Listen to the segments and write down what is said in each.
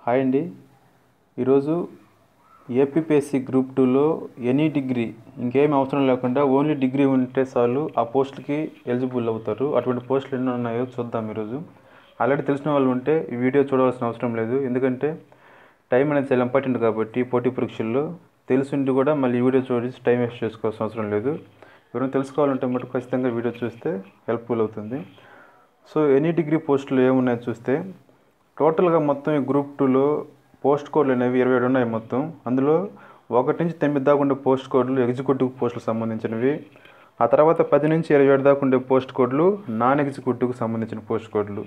hi అండి ఈరోజు APPSC group టూలో ఎనీ డిగ్రీ ఇంకేం అవసరం లేకుండా ఓన్లీ డిగ్రీ ఉంటే చాలు ఆ పోస్టులకి ఎలిజిబుల్ అవుతారు అటువంటి పోస్టులు ఎన్ని ఉన్నాయో చూద్దాం ఈరోజు ఆల్రెడీ తెలిసిన వాళ్ళు ఉంటే ఈ వీడియో చూడవలసిన అవసరం లేదు ఎందుకంటే టైం అనేది చాలా ఇంపార్టెంట్ కాబట్టి పోటీ పరీక్షల్లో తెలిసిండి కూడా మళ్ళీ ఈ వీడియో చూసి టైం వేస్ట్ చేసుకోవాల్సిన అవసరం లేదు ఎవరైనా తెలుసుకోవాలంటే మటుకు ఖచ్చితంగా వీడియో చూస్తే హెల్ప్ఫుల్ అవుతుంది సో ఎనీ డిగ్రీ పోస్టులు ఏమున్నాయో చూస్తే టోటల్గా మొత్తం ఈ గ్రూప్ టూలో పోస్ట్ కోడ్లు అనేవి ఇరవై ఏడు ఉన్నాయి మొత్తం అందులో ఒకటి నుంచి తొమ్మిది దాకా ఉండే పోస్ట్ కోడ్లు ఎగ్జిక్యూటివ్ పోస్టులకు సంబంధించినవి ఆ తర్వాత పది నుంచి ఇరవై ఏడు దాకా ఉండే పోస్ట్ కోడ్లు నాన్ ఎగ్జిక్యూటివ్కి సంబంధించిన పోస్ట్ కోడ్లు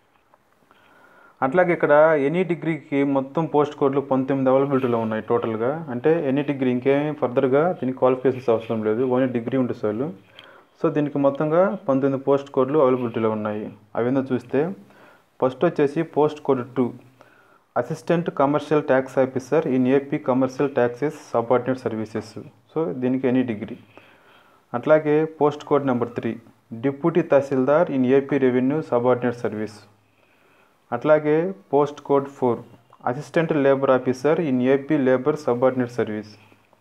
అట్లాగే ఇక్కడ ఎనీ డిగ్రీకి మొత్తం పోస్ట్ కోడ్లు పంతొమ్మిది అవైలబిలిటీలో ఉన్నాయి టోటల్గా అంటే ఎనీ డిగ్రీ ఇంకేమీ ఫర్దర్గా దీనికి క్వాలిఫికేషన్స్ అవసరం లేదు ఓన్లీ డిగ్రీ ఉంటే చాలు సో దీనికి మొత్తంగా పంతొమ్మిది పోస్ట్ కోడ్లు అవైలబిలిటీలో ఉన్నాయి అవేందో చూస్తే ఫస్ట్ వచ్చేసి post code two assistant commercial tax officer in AP commercial taxes subordinate services so దీనికి ఎనీ డిగ్రీ అట్లాగే post code number three deputy tahsildar in AP revenue subordinate service అట్లాగే post code four assistant labour officer in AP labour subordinate service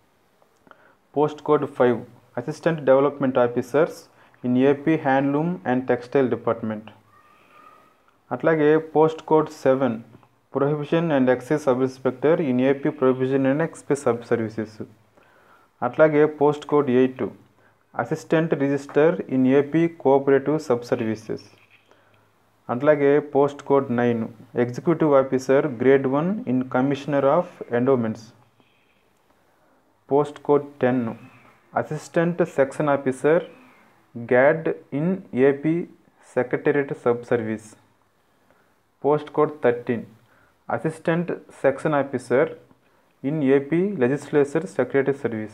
post code five assistant development officers in AP handloom and textile department అట్లాగే post code seven prohibition and excise sub inspector in AP prohibition and express sub services అట్లాగే post code eight assistant register in AP cooperative sub services అట్లాగే post code nine executive officer grade one in commissioner of endowments post code ten assistant section officer GAD in AP secretariat sub service post code thirteen assistant section officer in AP legislature secretary service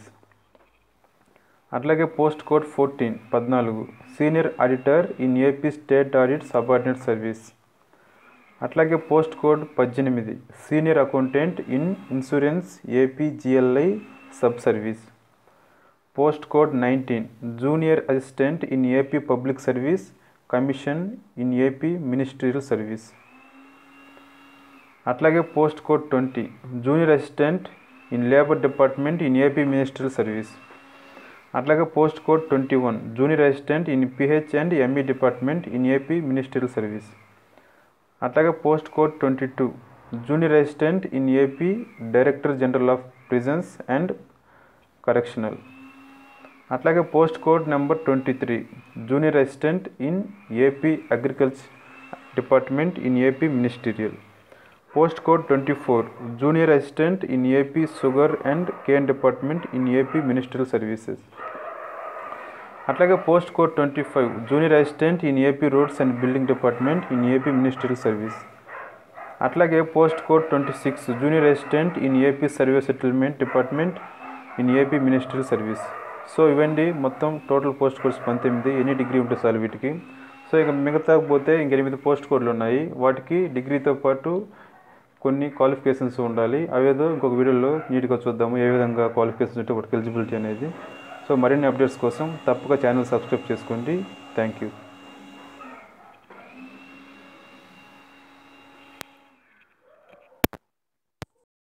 అట్లాగే post code fourteen పద్నాలుగు senior auditor in AP state audit subordinate service అట్లాగే post code పద్దెనిమిది senior accountant in insurance AP GLI sub service post code nineteen junior assistant in AP public service commission in AP ministerial service అట్లాగే post code twenty junior assistant in labour department in AP ministerial service అట్లాగే post code twenty one junior assistant in PH and ME department in AP ministerial service అట్లాగే post code twenty two junior assistant in AP director general of prisons and correctional అట్లాగే post code number twenty three junior assistant in AP agriculture department in AP ministerial post code twenty four junior assistant in AP sugar and cane department in AP ministerial services అట్లాగే post code twenty five junior assistant in AP roads and building department in AP ministerial service అట్లాగే post code twenty six junior assistant in AP survey settlement department in AP ministerial service so ఇవండి మొత్తం total post codes పంతొమ్మిది ఎన్ని degree ఉంటే చాలు వీటికి so ఇక మిగతా పోతే ఇంక ఎనిమిది పోస్ట్ కోడ్లు ఉన్నాయి వాటికి డిగ్రీతో పాటు కొన్ని క్వాలిఫికేషన్స్ ఉండాలి అవేదో ఇంకొక వీడియోలో నీట్గా చూద్దాము ఏ విధంగా క్వాలిఫికేషన్స్ ఉంటే వాటికి ఎలిజిబిలిటీ అనేది సో మరిన్ని అప్డేట్స్ కోసం తప్పక ఛానల్ సబ్స్క్రైబ్ చేసుకోండి థ్యాంక్ యూ